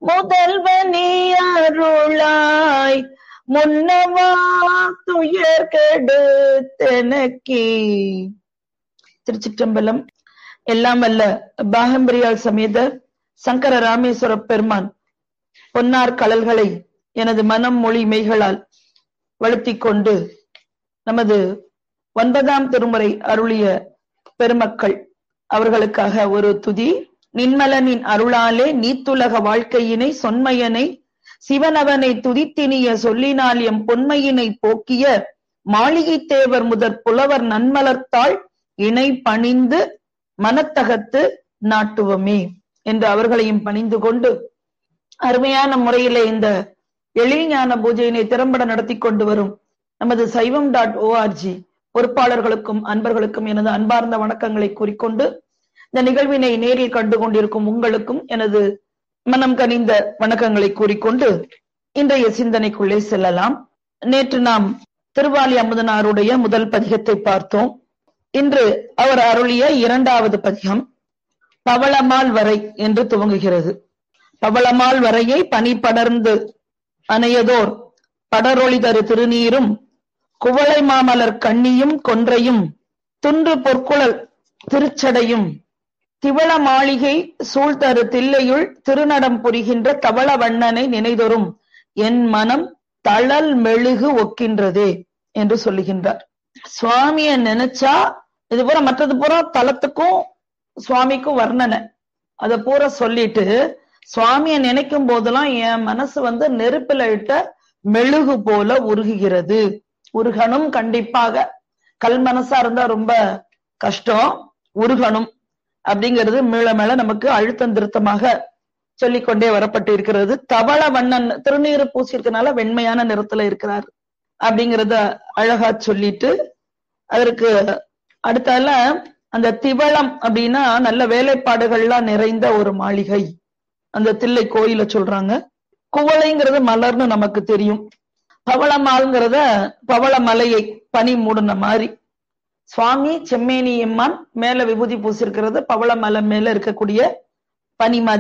முதல்வனே அருளாய் முன்னவா துயர் கெடுத்தனக்கே திருச்சிற்றம்பலம் எல்லாம் அல்ல பாகம்பிரியால் சமேத சங்கர ராமேஸ்வர பெருமான் பொன்னார் கலல்களை எனது மனம் மொழி மெய்களால் வழுத்திக் கொண்டு நமது ஒன்பதாம் திருமுறை அருளிய பெருமக்கள் அவர்களுக்காக ஒரு துதி நின்மலனின் அருளாலே நீத்துலக வாழ்க்கையினை சொன்மையனை சிவனவனை துதித்தினிய சொல்லினால் எம் பொன்மையினை போக்கிய மாளிகை தேவர் முதற் புலவர் நன்மலர்த்தாள் இணை பணிந்து மனத்தகத்து நாட்டுவமே என்று அவர்களையும் பணிந்து கொண்டு அருமையான முறையிலே இந்த எழில்ஞான பூஜையினை திறம்பட நடத்தி கொண்டு வரும் நமது சைவம் டாட் ஓஆர்ஜி பொறுப்பாளர்களுக்கும் அன்பர்களுக்கும் எனது அன்பார்ந்த வணக்கங்களை கூறிக்கொண்டு இந்த நிகழ்வினை நேரில் கண்டு கொண்டிருக்கும் உங்களுக்கும் எனது மனம் கனிந்த வணக்கங்களை கூறிக்கொண்டு இன்றைய சிந்தனைக்குள்ளே செல்லலாம் நேற்று நாம் திருவாலி அமுதனாருடைய முதல் பதிகத்தை பார்த்தோம் இன்று அவர் அருளிய இரண்டாவது பதிகம் பவளமால் வரை என்று துவங்குகிறது பவளமால் வரையை பனி படர்ந்து அணையதோர் படரொளி தரு திருநீரும் குவளை மாமலர் கண்ணியும் கொன்றையும் துன்று பொற்குழல் திருச்சடையும் திவள மாளிகை சூழ்தரு தில்லையுள் திருநடம் புரிகின்ற தவள வண்ணனை நினைதொரும் என் மனம் தளல் மெழுகு ஒக்கின்றதே என்று சொல்லுகின்றார் சுவாமிய நினைச்சா இது பூரா மற்றது பூரா தலத்துக்கும் சுவாமிக்கும் வர்ணனை அத பூரா சொல்லிட்டு சுவாமிய நினைக்கும் போதெல்லாம் என் மனசு வந்து நெருப்பில இட்ட மெழுகு போல உருகுகிறது உருகணும் கண்டிப்பாக கல் மனசா இருந்தா ரொம்ப கஷ்டம் உருகணும் அப்படிங்கிறது மேல மேல நமக்கு அழுத்தம் திருத்தமாக சொல்லிக்கொண்டே வரப்பட்டு இருக்கிறது தவள வண்ணன் திருநீறு பூசியிருக்கனால வெண்மையான நிறத்துல இருக்கிறார் அப்படிங்கறத அழகா சொல்லிட்டு அதற்கு அடுத்தால அந்த திவளம் அப்படின்னா நல்ல வேலைப்பாடுகள்லாம் நிறைந்த ஒரு மாளிகை அந்த தில்லை கோயில சொல்றாங்க குவளைங்கிறது மலர்னு நமக்கு தெரியும் பவளமால்ங்கிறத பவள மலையை பனி மூடின மாதிரி சுவாமி செம்மேனி எம்மான் மேல விபூதி பூசிருக்கிறது பவள மலை மேல இருக்கக்கூடிய பனி மாதிரி